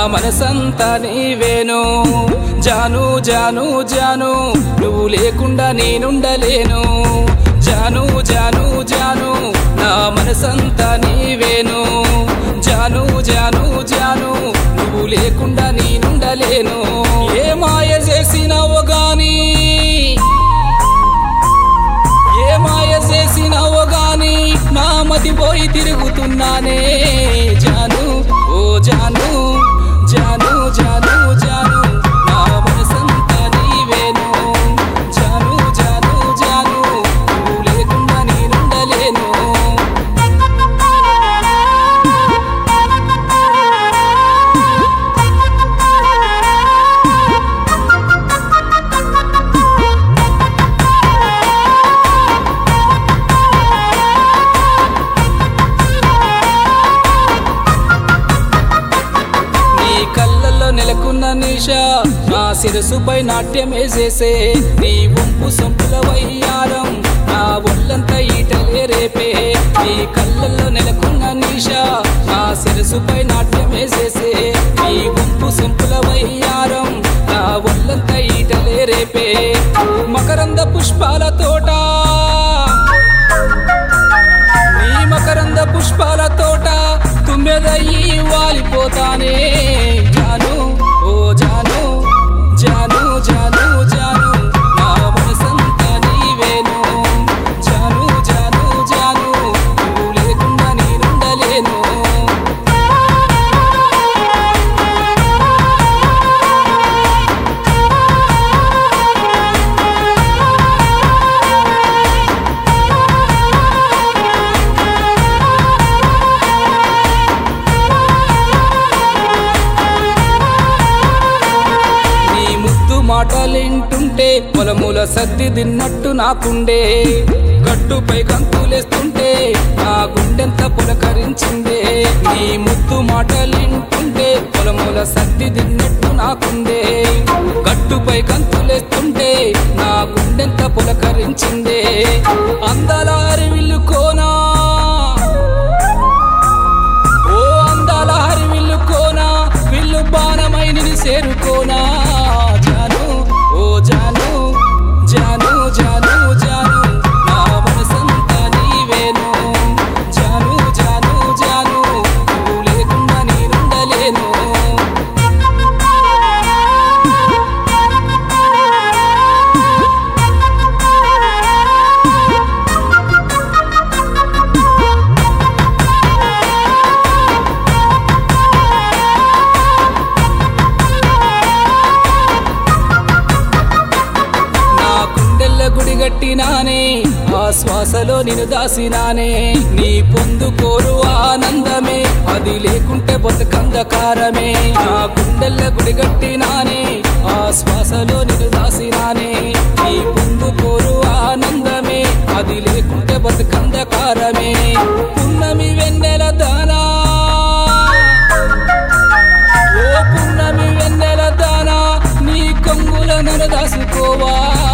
మనసంతా నీవేను జాను జాను జాను నువ్వు లేకుండా నేనుండలేను జాను జాను జాను నా మనసంతా నీవేను జాను జాను జాను నువ్వు లేకుండా నేనుండలేను ఏ మాయ చేసినావో గానీ ఏ మాయ చేసినావో గాని నా మతి పోయి తిరుగుతున్నానే జాను ఓ జాను జాను జాను జాను నా మనసంతా నీవేను జాను జాను జాను నువ్వు లేకుండా నేనుండలేను నీ కళ్ళల్లో నెలకొన్న నిష నా శిరసుపై నాట్యం వేసేసే నీ వంపు సొంపుల వయ్యారం నా ఒళ్ళంతా ఈటలే రేపే నీ కళ్ళల్లో నెలకొన్న నిష నా శిరసుపై నాట్యం వేసేసే నీ వంపు సొంపుల వయ్యారం నా ఒళ్ళంతా ఈటలే రేపే మకరంద పుష్పాల తోట నీ మకరంద పుష్పాల తోట తుమ్మెదయ్యి వాలిపోతానే జాను ఓ జాను జాను జాను జాను నా మనసంతా నీవేను జాను జాను జాను నువ్వు లేకుండా నేనుండలేను నీ ముద్దు మాటలింటుంటే పొలముల సద్ది తిన్నట్టు నాకుండే గట్టుపై గంతులేస్తుంటే నా గుండెంత పులకరించిందే నీ ముద్దు మాటలింటుంటే పొలముల సద్ది తిన్నట్టు నాకుండే గట్టుపై గంతులేస్తుంటే నా గుండెంత పులకరించిందే అందల అరివిల్లు కోనా ఓ అందాల హరి విల్లు కోనా విల్లు బాణమై నిన్ను చేరుకోనా జాను ఓ జాను జాను జాను జాను నా మనసంతా నీవేను జాను జాను జాను నువ్వు లేకుండా నేనుండలేను నా గుండెల్ల గుడి గట్టినానే ఆ శ్వాసలో నిన్ను దాసినానే నీ పొందుకోరు ఆనందమే అది లేకుంటే బతుకందకారమే నా గుండెల్ల గుడి గట్టినానే ఆ శ్వాసలో నిన్ను దాసినానే నీ పొందుకోరు ఆనందమే అది లేకుంటే బతుకందకారమే పున్నమి వెన్నెల దానా ఓ పున్నమి వెన్నెల దానా నీ కొంగుల నన్ను దాసుకోవా